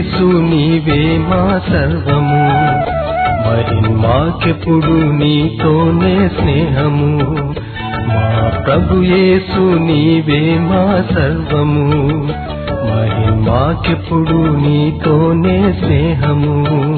యేసు నీవే మా సర్వము మరి మాకెప్పుడు నీతోనే స్నేహము మా ప్రభు యేసు నీవే మా సర్వము మరి మాకెప్పుడు నీతోనే స్నేహము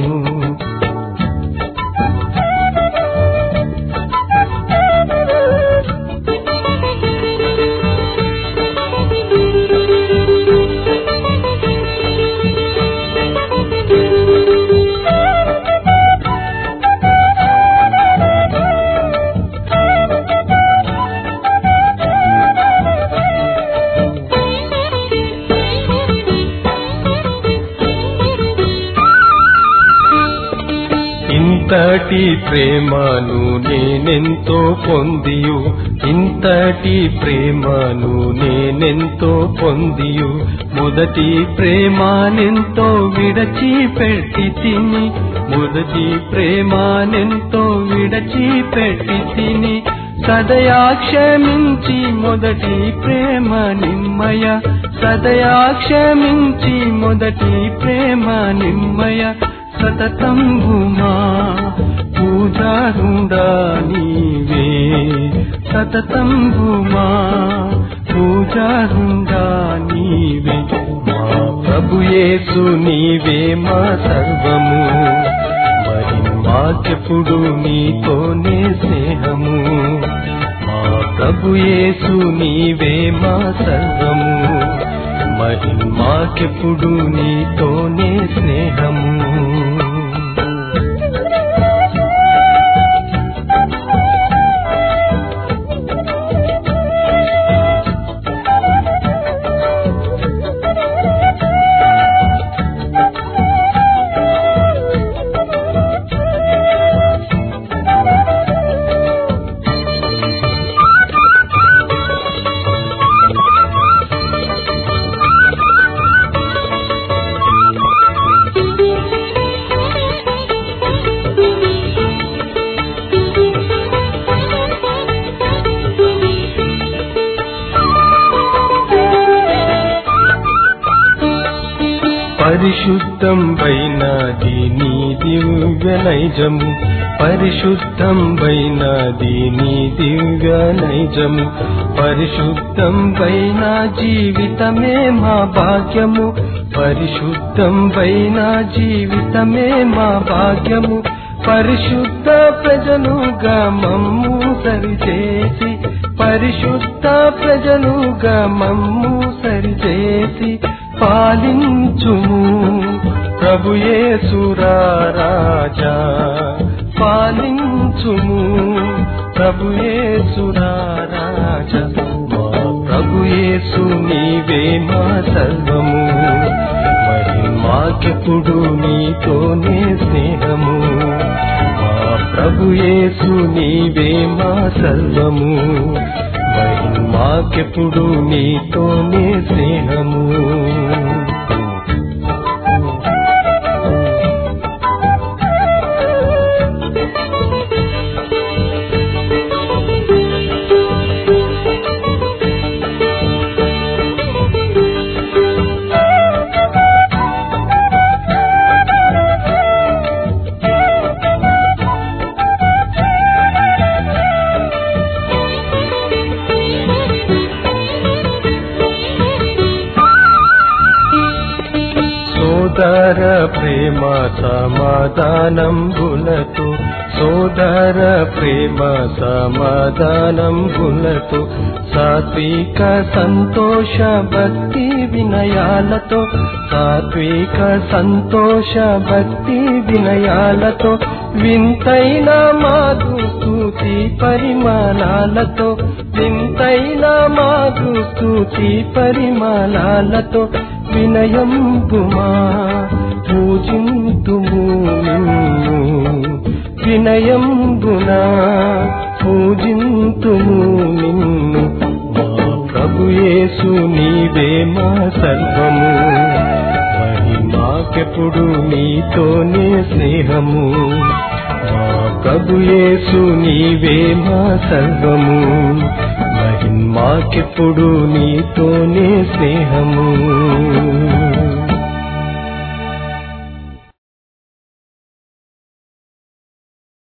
ఇంతటి ప్రేమను నేనెంతో పొందియు ఇంతటి ప్రేమను నేనెంతో పొందియు మొదటి ప్రేమానెంతో విడచిపెట్టి తిని మొదటి ప్రేమానెంతో విడచిపెట్టి తిని సదయా క్షమించి మొదటి ప్రేమ నిమ్మయ సదయా క్షమించి మొదటి ప్రేమ నిమ్మయ సతతం భూమా పూజారుండా నీవే సతతం భూమా పూజారుండా నీవే మా ప్రభు యేసు నీవే మా సర్వము మరి మాకెప్పుడు నీతోనే స్నేహము మా ప్రభు యేసు నీవే మా సర్వము మరి మాకెప్పుడు నీతోనే స్నేహము పరిశుద్ధం వైనాది నీ దివ్య నైజము పరిశుద్ధం వైనాది నీ దివ్య నైజము పరిశుద్ధం వైన జీవితమే మా భాగ్యము పరిశుద్ధం వైన జీవితమే మా భాగ్యము పరిశుద్ధ ప్రజలుగా మమ్ము సరిచేసి పరిశుద్ధ ప్రజలుగా మమ్ము సరిచేసి పాలించుము ప్రభుయేసురారాజా పాలించుము ప్రభుయేసురారాజా మా ప్రభుయేసు నీవే మా సర్వము మరి మాకెప్పుడు నీతోనే స్నేహము మా ప్రభుయేసు నీవే మా సర్వము మరి మాకెప్పుడు నీతోనే స్నేహము సోదర ప్రేమ సమాధానం గులతో సోదర ప్రేమ సమాధానం గులతో సాత్విక సంతోష భక్తి వినయాలతో సాత్విక సంతోష భక్తి వినయాలతో వింతైన మాధు స్థుతి పరిమాణాలతో వింతైన మాధు స్థుతి పరిమాణాలతో వినయంబుమా పూజింతుము నిన్ను వినయంబునా పూజింతుము నిన్ను మా ప్రభుయేసు నీవే మా సర్వము మరి మాకెప్పుడు నీతోనే స్నేహము మా ప్రభుయేసు నీవే మా సర్వము మరి మాకెప్పుడు నీతోనే స్నేహము